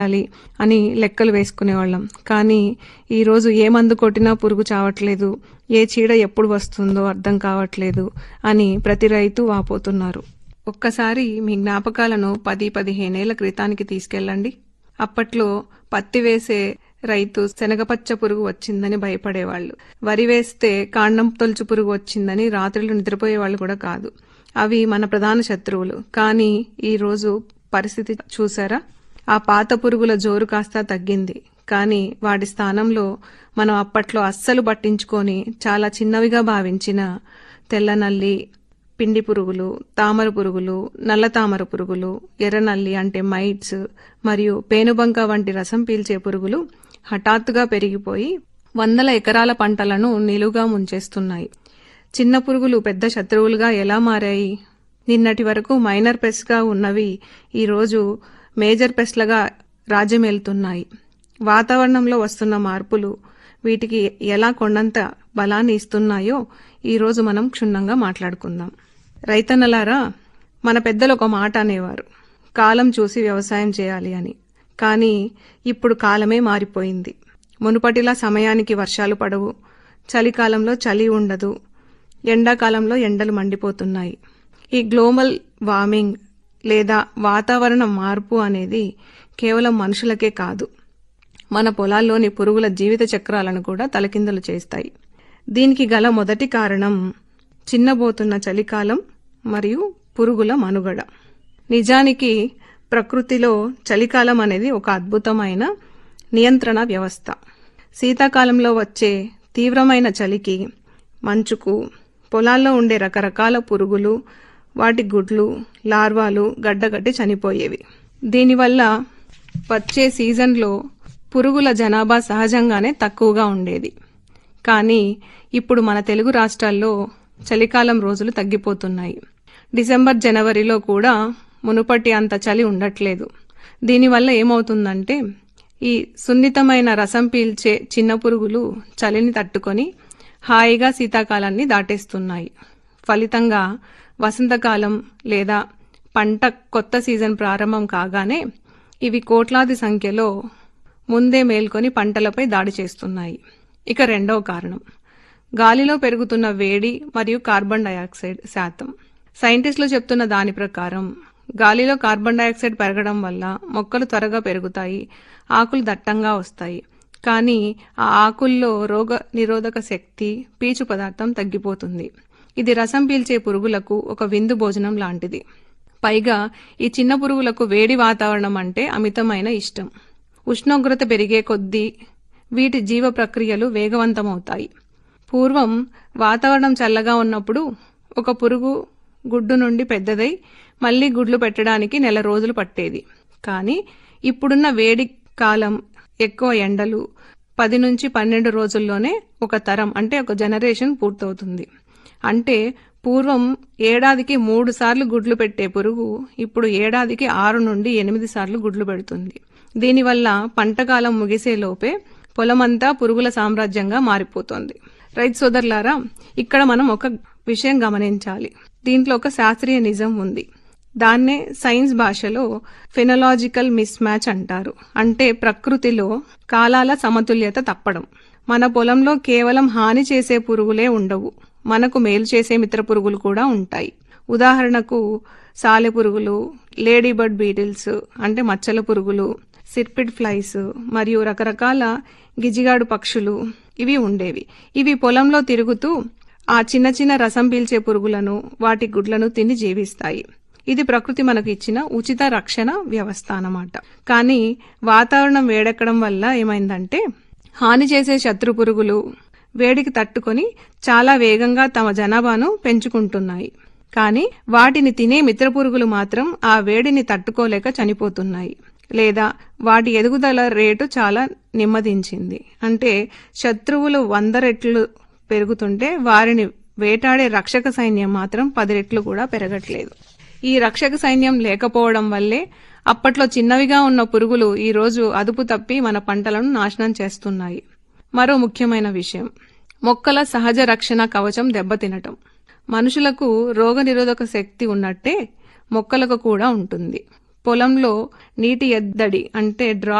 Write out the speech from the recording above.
చేయాలి అని లెక్కలు వేసుకునేవాళ్ళం కానీ ఈరోజు ఏ మందు కొట్టినా పురుగు చావట్లేదు ఏ చీడ ఎప్పుడు వస్తుందో అర్థం కావట్లేదు అని ప్రతి రైతు వాపోతున్నారు ఒక్కసారి మీ జ్ఞాపకాలను పది పదిహేనేళ్ల క్రితానికి తీసుకెళ్ళండి అప్పట్లో పత్తి వేసే రైతు శనగపచ్చ పురుగు వచ్చిందని భయపడేవాళ్ళు వరి వేస్తే కాండం తొలుచు పురుగు వచ్చిందని రాత్రులు నిద్రపోయేవాళ్ళు కూడా కాదు అవి మన ప్రధాన శత్రువులు కానీ ఈ రోజు పరిస్థితి చూసారా ఆ పాత పురుగుల జోరు కాస్త తగ్గింది కానీ వాటి స్థానంలో మనం అప్పట్లో అస్సలు పట్టించుకొని చాలా చిన్నవిగా భావించిన తెల్లనల్లి పిండి పురుగులు తామర పురుగులు నల్ల తామర పురుగులు ఎర్రనల్లి అంటే మైట్స్ మరియు పేనుబంక వంటి రసం పీల్చే పురుగులు హఠాత్తుగా పెరిగిపోయి వందల ఎకరాల పంటలను నిలువుగా ముంచేస్తున్నాయి చిన్న పురుగులు పెద్ద శత్రువులుగా ఎలా మారాయి నిన్నటి వరకు మైనర్ పెస్ట్గా ఉన్నవి ఈరోజు మేజర్ పెస్ట్లుగా రాజ్యమేలుతున్నాయి వాతావరణంలో వస్తున్న మార్పులు వీటికి ఎలా కొండంత బలాన్ని ఇస్తున్నాయో ఈరోజు మనం క్షుణ్ణంగా మాట్లాడుకుందాం రైతన్నలారా మన పెద్దలు ఒక మాట అనేవారు కాలం చూసి వ్యవసాయం చేయాలి అని కానీ ఇప్పుడు కాలమే మారిపోయింది మునుపటిలా సమయానికి వర్షాలు పడవు చలికాలంలో చలి ఉండదు ఎండాకాలంలో ఎండలు మండిపోతున్నాయి ఈ గ్లోబల్ వార్మింగ్ లేదా వాతావరణ మార్పు అనేది కేవలం మనుషులకే కాదు మన పొలాల్లోని పురుగుల జీవిత చక్రాలను కూడా తలకిందులు చేస్తాయి దీనికి గల మొదటి కారణం చిన్నబోతున్న చలికాలం మరియు పురుగుల మనుగడ నిజానికి ప్రకృతిలో చలికాలం అనేది ఒక అద్భుతమైన నియంత్రణ వ్యవస్థ శీతాకాలంలో వచ్చే తీవ్రమైన చలికి మంచుకు పొలాల్లో ఉండే రకరకాల పురుగులు వాటి గుడ్లు లార్వాలు గడ్డగట్టి చనిపోయేవి దీనివల్ల వచ్చే సీజన్లో పురుగుల జనాభా సహజంగానే తక్కువగా ఉండేది కానీ ఇప్పుడు మన తెలుగు రాష్ట్రాల్లో చలికాలం రోజులు తగ్గిపోతున్నాయి డిసెంబర్ జనవరిలో కూడా మునుపటి అంత చలి ఉండట్లేదు దీనివల్ల ఏమవుతుందంటే ఈ సున్నితమైన రసం పీల్చే చిన్న పురుగులు చలిని తట్టుకొని హాయిగా శీతాకాలాన్ని దాటేస్తున్నాయి ఫలితంగా వసంతకాలం లేదా పంట కొత్త సీజన్ ప్రారంభం కాగానే ఇవి కోట్లాది సంఖ్యలో ముందే మేల్కొని పంటలపై దాడి చేస్తున్నాయి ఇక రెండవ కారణం గాలిలో పెరుగుతున్న వేడి మరియు కార్బన్ డయాక్సైడ్ శాతం సైంటిస్టులు చెప్తున్న దాని ప్రకారం గాలిలో కార్బన్ డయాక్సైడ్ పెరగడం వల్ల మొక్కలు త్వరగా పెరుగుతాయి ఆకులు దట్టంగా వస్తాయి కానీ ఆ ఆకుల్లో రోగ నిరోధక శక్తి పీచు పదార్థం తగ్గిపోతుంది ఇది రసం పీల్చే పురుగులకు ఒక విందు భోజనం లాంటిది పైగా ఈ చిన్న పురుగులకు వేడి వాతావరణం అంటే అమితమైన ఇష్టం ఉష్ణోగ్రత పెరిగే కొద్దీ వీటి జీవ ప్రక్రియలు వేగవంతమవుతాయి పూర్వం వాతావరణం చల్లగా ఉన్నప్పుడు ఒక పురుగు గుడ్డు నుండి పెద్దదై మళ్లీ గుడ్లు పెట్టడానికి నెల రోజులు పట్టేది కానీ ఇప్పుడున్న వేడి కాలం ఎక్కువ ఎండలు పది నుంచి పన్నెండు రోజుల్లోనే ఒక తరం అంటే ఒక జనరేషన్ పూర్తవుతుంది అంటే పూర్వం ఏడాదికి మూడు సార్లు గుడ్లు పెట్టే పురుగు ఇప్పుడు ఏడాదికి ఆరు నుండి ఎనిమిది సార్లు గుడ్లు పెడుతుంది దీనివల్ల పంటకాలం ముగిసేలోపే పొలమంతా పురుగుల సామ్రాజ్యంగా మారిపోతోంది రైతు సోదరులారా ఇక్కడ మనం ఒక విషయం గమనించాలి దీంట్లో ఒక శాస్త్రీయ నిజం ఉంది దాన్నే సైన్స్ భాషలో ఫినలాజికల్ మిస్ మ్యాచ్ అంటారు అంటే ప్రకృతిలో కాలాల సమతుల్యత తప్పడం మన పొలంలో కేవలం హాని చేసే పురుగులే ఉండవు మనకు మేలు చేసే మిత్ర పురుగులు కూడా ఉంటాయి ఉదాహరణకు సాలె పురుగులు లేడీ బర్డ్ బీటిల్స్ అంటే మచ్చల పురుగులు సిర్పిడ్ ఫ్లైస్ మరియు రకరకాల గిజిగాడు పక్షులు ఇవి ఉండేవి ఇవి పొలంలో తిరుగుతూ ఆ చిన్న చిన్న రసం పీల్చే పురుగులను వాటి గుడ్లను తిని జీవిస్తాయి ఇది ప్రకృతి మనకు ఇచ్చిన ఉచిత రక్షణ వ్యవస్థ అన్నమాట కానీ వాతావరణం వేడెక్కడం వల్ల ఏమైందంటే హాని చేసే శత్రు పురుగులు వేడికి తట్టుకొని చాలా వేగంగా తమ జనాభాను పెంచుకుంటున్నాయి కానీ వాటిని తినే మిత్ర పురుగులు మాత్రం ఆ వేడిని తట్టుకోలేక చనిపోతున్నాయి లేదా వాటి ఎదుగుదల రేటు చాలా నెమ్మదించింది అంటే శత్రువులు వంద రెట్లు పెరుగుతుంటే వారిని వేటాడే రక్షక సైన్యం మాత్రం పది రెట్లు కూడా పెరగట్లేదు ఈ రక్షక సైన్యం లేకపోవడం వల్లే అప్పట్లో చిన్నవిగా ఉన్న పురుగులు ఈ రోజు అదుపు తప్పి మన పంటలను నాశనం చేస్తున్నాయి మరో ముఖ్యమైన విషయం మొక్కల సహజ రక్షణ కవచం దెబ్బతినటం మనుషులకు రోగనిరోధక శక్తి ఉన్నట్టే మొక్కలకు కూడా ఉంటుంది పొలంలో నీటి ఎద్దడి అంటే డ్రా